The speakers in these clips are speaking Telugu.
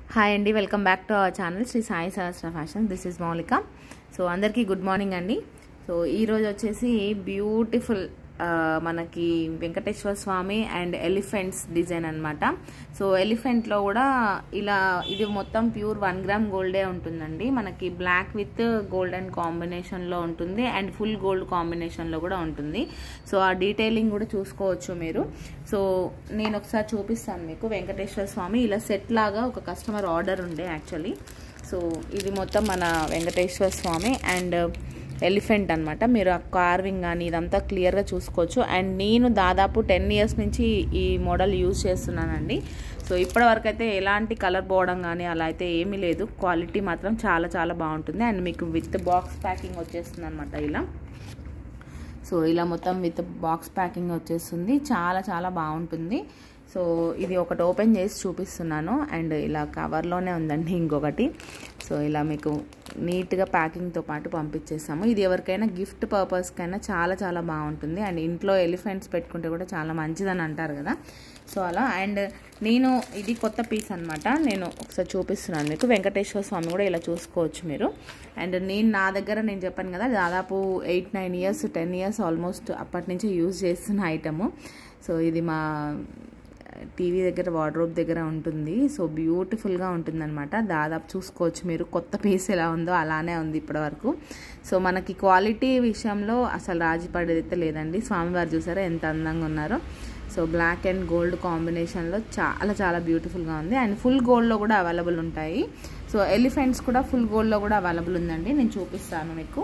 హాయ్ అండి welcome back to our channel Sri Sai Sahasra fashion this is Moulika so అందరికీ గుడ్ మార్నింగ్ అండి సో ఈరోజు వచ్చేసి బ్యూటిఫుల్ మనకి Venkateswara Swami and elephants design అనమాట సో ఎలిఫెంట్లో కూడా ఇలా ఇది మొత్తం ప్యూర్ వన్ గ్రామ్ గోల్డే ఉంటుందండి మనకి బ్లాక్ విత్ గోల్డెన్ కాంబినేషన్లో ఉంటుంది అండ్ ఫుల్ గోల్డ్ కాంబినేషన్లో కూడా ఉంటుంది సో ఆ డీటెయిలింగ్ కూడా చూసుకోవచ్చు మీరు సో నేను ఒకసారి చూపిస్తాను మీకు వెంకటేశ్వర స్వామి ఇలా సెట్ లాగా ఒక కస్టమర్ ఆర్డర్ ఉండే యాక్చువల్లీ సో ఇది మొత్తం మన వెంకటేశ్వర స్వామి అండ్ ఎలిఫెంట్ అనమాట మీరు ఆ కార్వింగ్ కానీ ఇదంతా క్లియర్గా చూసుకోవచ్చు అండ్ నేను దాదాపు టెన్ ఇయర్స్ నుంచి ఈ మోడల్ యూజ్ చేస్తున్నానండి సో ఇప్పటి వరకు అయితే ఎలాంటి కలర్ పోవడం కానీ అలా అయితే ఏమీ లేదు క్వాలిటీ మాత్రం చాలా చాలా బాగుంటుంది అండ్ మీకు విత్ బాక్స్ ప్యాకింగ్ వచ్చేస్తుంది అనమాట ఇలా సో ఇలా మొత్తం విత్ బాక్స్ ప్యాకింగ్ వచ్చేస్తుంది చాలా చాలా బాగుంటుంది సో ఇది ఒకటి ఓపెన్ చేసి చూపిస్తున్నాను అండ్ ఇలా కవర్లోనే ఉందండి ఇంకొకటి సో ఇలా మీకు నీట్గా ప్యాకింగ్తో పాటు పంపించేస్తాము ఇది ఎవరికైనా గిఫ్ట్ పర్పస్కైనా చాలా చాలా బాగుంటుంది అండ్ ఇంట్లో ఎలిఫెంట్స్ పెట్టుకుంటే కూడా చాలా మంచిదని అంటారు కదా సో అలా అండ్ నేను ఇది కొత్త పీస్ అనమాట నేను ఒకసారి చూపిస్తున్నాను మీకు వెంకటేశ్వర స్వామి కూడా ఇలా చూసుకోవచ్చు మీరు అండ్ నేను నా దగ్గర నేను చెప్పాను కదా దాదాపు eight nine years ten years almost అప్పటి నుంచి యూజ్ చేస్తున్న ఐటము సో ఇది మా టీవీ దగ్గర వార్డ్రోబ్ దగ్గర ఉంటుంది సో బ్యూటిఫుల్గా ఉంటుందన్నమాట దాదాపు చూసుకోవచ్చు మీరు కొత్త పీస్ ఎలా ఉందో అలానే ఉంది ఇప్పటివరకు సో మనకి క్వాలిటీ విషయంలో అసలు రాజీ పడేదైతే లేదండి స్వామివారు చూసారా ఎంత అందంగా ఉన్నారో సో బ్లాక్ అండ్ గోల్డ్ కాంబినేషన్లో చాలా చాలా బ్యూటిఫుల్గా ఉంది అండ్ ఫుల్ గోల్డ్లో కూడా అవైలబుల్ ఉంటాయి సో ఎలిఫెంట్స్ కూడా ఫుల్ గోల్డ్లో కూడా అవైలబుల్ ఉందండి నేను చూపిస్తాను మీకు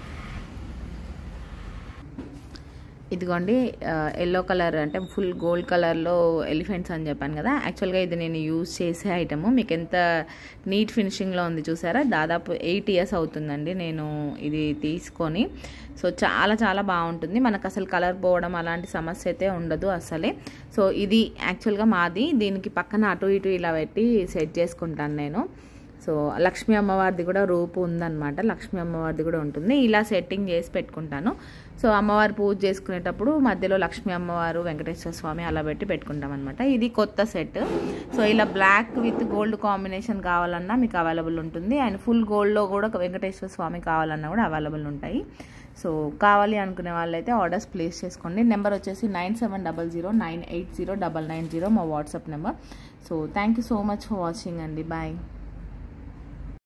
ఇదిగోండి ఎల్లో కలర్ అంటే ఫుల్ గోల్డ్ కలర్లో ఎలిఫెంట్స్ అని చెప్పాను కదా యాక్చువల్గా ఇది నేను యూజ్ చేసే ఐటము మీకు ఎంత నీట్ ఫినిషింగ్లో ఉంది చూసారా దాదాపు ఎయిట్ ఇయర్స్ అవుతుందండి నేను ఇది తీసుకొని సో చాలా చాలా బాగుంటుంది మనకు అసలు కలర్ పోవడం అలాంటి సమస్య అయితే ఉండదు అసలే సో ఇది యాక్చువల్గా మాది దీనికి పక్కన అటు ఇటు ఇలా పెట్టి సెట్ చేసుకుంటాను నేను సో లక్ష్మీ అమ్మవారిది కూడా రూపు ఉందన్నమాట లక్ష్మీ అమ్మవారిది కూడా ఉంటుంది ఇలా సెట్టింగ్ చేసి పెట్టుకుంటాను సో అమ్మవారి పూజ చేసుకునేటప్పుడు మధ్యలో లక్ష్మీ అమ్మవారు వెంకటేశ్వర స్వామి అలా పెట్టి పెట్టుకుంటాం అనమాట ఇది కొత్త సెట్ సో ఇలా బ్లాక్ విత్ గోల్డ్ కాంబినేషన్ కావాలన్నా మీకు అవైలబుల్ ఉంటుంది అండ్ ఫుల్ గోల్డ్లో కూడా వెంకటేశ్వర స్వామి కావాలన్నా కూడా అవైలబుల్ ఉంటాయి సో కావాలి అనుకునే వాళ్ళైతే ఆర్డర్స్ ప్లేస్ చేసుకోండి నెంబర్ వచ్చేసి nine seven double zero nine eight zero double nine zero మా WhatsApp number so thank you so much for watching అండి బాయ్